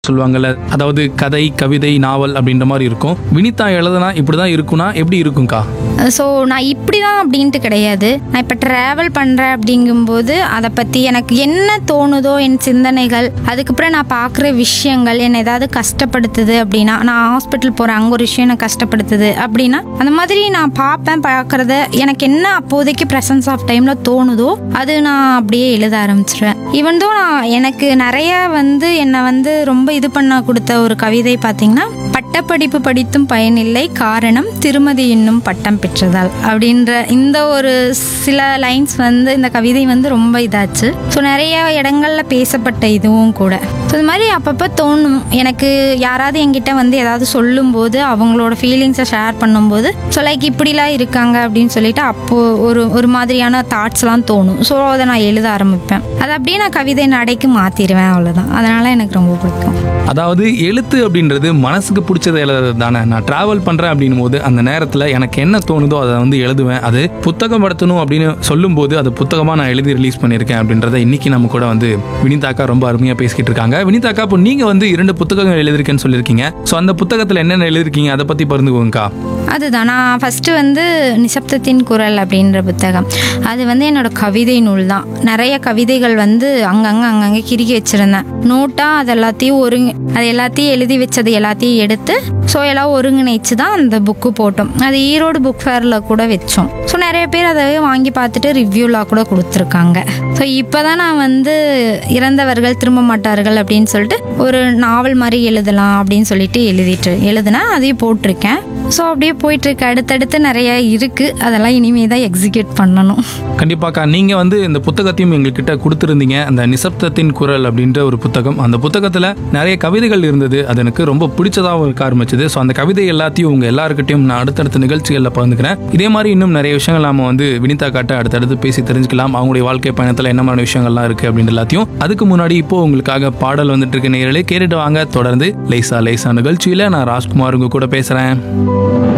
சொல்லுவாங்கல்ல அதாவது கதை கவிதை நாவல் அப்படின்ற மாதிரி இருக்கும் வினிதா எழுதுனா இப்படிதான் இருக்கும்னா எப்படி இருக்கும்க்கா ஸோ நான் இப்படி தான் அப்படின்ட்டு கிடையாது நான் இப்போ ட்ராவல் பண்ணுறேன் அப்படிங்கும்போது அதை பற்றி எனக்கு என்ன தோணுதோ என் சிந்தனைகள் அதுக்கப்புறம் நான் பார்க்குற விஷயங்கள் என்னை ஏதாவது கஷ்டப்படுத்துது அப்படின்னா நான் ஹாஸ்பிட்டல் போகிறேன் அங்கே ஒரு விஷயம் எனக்கு கஷ்டப்படுத்துது அப்படின்னா அந்த மாதிரி நான் பார்ப்பேன் பார்க்குறத எனக்கு என்ன அப்போதைக்கு ப்ரெசன்ஸ் ஆஃப் டைமில் தோணுதோ அது நான் அப்படியே எழுத ஆரம்பிச்சிருவேன் ஈவன் தோ நான் எனக்கு நிறைய வந்து என்னை வந்து ரொம்ப இது பண்ண கொடுத்த ஒரு கவிதை பார்த்தீங்கன்னா பட்டப்படிப்பு படித்தும் பயனில்லை காரணம் திருமதி என்னும் பட்டம் பெற்றதால் அப்படின்ற இந்த ஒரு சில லைன்ஸ் வந்து இந்த கவிதை வந்து ரொம்ப இதாச்சு ஸோ நிறைய இடங்கள்ல பேசப்பட்ட இதுவும் கூட ஸோ இது மாதிரி அப்பப்போ தோணும் எனக்கு யாராவது என்கிட்ட வந்து ஏதாவது சொல்லும்போது அவங்களோட ஃபீலிங்ஸை ஷேர் பண்ணும்போது ஸோ லைக் இப்படிலாம் இருக்காங்க அப்படின்னு சொல்லிட்டு அப்போ ஒரு ஒரு மாதிரியான தாட்ஸ்லாம் தோணும் ஸோ அதை நான் எழுத ஆரம்பிப்பேன் அதை அப்படியே நான் கவிதை நடைக்கு மாற்றிடுவேன் அவ்வளோதான் அதனால எனக்கு ரொம்ப பிடிக்கும் அதாவது எழுத்து அப்படின்றது மனசுக்கு பிடிச்சதை எழுதுறது தானே நான் டிராவல் பண்றேன் அப்படின்னும் போது அந்த நேரத்தில் எனக்கு என்ன தோணுதோ அதை வந்து எழுதுவேன் அது புத்தகம் படுத்தணும் அப்படின்னு சொல்லும்போது அது புத்தகமாக நான் எழுதி ரிலீஸ் பண்ணியிருக்கேன் அப்படின்றத இன்னைக்கு நம்ம கூட வந்து வினிதாக்கா ரொம்ப அருமையாக பேசிக்கிட்டு இருக்காங்க வினிதாக்கா இப்போ நீங்கள் வந்து இரண்டு புத்தகங்கள் எழுதிருக்கேன்னு சொல்லியிருக்கீங்க ஸோ அந்த புத்தகத்தில் என்னென்ன எழுதிருக்கீங்க அதை பற்றி பகிர்ந்துக்கோங்கக்கா அதுதான் நான் ஃபஸ்ட்டு வந்து நிசப்தத்தின் குரல் அப்படின்ற புத்தகம் அது வந்து என்னோட கவிதை நூல் தான் நிறைய கவிதைகள் வந்து அங்கங்கே அங்கங்கே கிறுக்கி வச்சுருந்தேன் நோட்டாக அது எல்லாத்தையும் ஒருங்கி அது எல்லாத்தையும் எழுதி வச்சது எல்லாத்தையும் எடுத்து ஸோ எல்லாம் ஒருங்கிணைச்சு தான் அந்த புக்கு போட்டோம் அது ஈரோடு புக் ஃபேரில் கூட வச்சோம் ஸோ நிறைய பேர் அதை வாங்கி பார்த்துட்டு ரிவ்யூலாம் கூட கொடுத்துருக்காங்க ஸோ இப்போ தான் நான் வந்து இறந்தவர்கள் திரும்ப மாட்டார்கள் அப்படின்னு சொல்லிட்டு ஒரு நாவல் மாதிரி எழுதலாம் அப்படின்னு சொல்லிட்டு எழுதிட்டு எழுதுனேன் அதையும் போட்டிருக்கேன் ஸோ அப்படியே போயிட்டு இருக்கு அடுத்தடுத்து நிறைய இருக்கு அதெல்லாம் இனிமே தான் எக்ஸிக்யூட் பண்ணணும் கண்டிப்பாக்கா நீங்கள் வந்து இந்த புத்தகத்தையும் எங்ககிட்ட கொடுத்துருந்தீங்க அந்த நிசப்தத்தின் குரல் அப்படின்ற ஒரு புத்தகம் அந்த புத்தகத்தில் நிறைய கவிதைகள் இருந்தது அது எனக்கு ரொம்ப பிடிச்சதாகவும் இருக்க ஆரம்பிச்சது ஸோ அந்த கவிதை எல்லாத்தையும் உங்கள் எல்லாருக்கிட்டையும் நான் அடுத்தடுத்த நிகழ்ச்சிகளில் பகிர்ந்துக்கிறேன் இதே மாதிரி இன்னும் நிறைய விஷயங்கள் நாம வந்து வினிதா காட்ட அடுத்தடுத்து பேசி தெரிஞ்சுக்கலாம் அவங்களுடைய வாழ்க்கை பயணத்தில் என்ன மாதிரி விஷயங்கள்லாம் இருக்குது அப்படின்னு எல்லாத்தையும் அதுக்கு முன்னாடி இப்போ உங்களுக்காக பாடல் வந்துட்டு இருக்க நேரலே கேட்டுட்டு வாங்க தொடர்ந்து லைசா லைசா நிகழ்ச்சியில் நான் ராஜ்குமார் உங்க கூட பேசுகிறேன்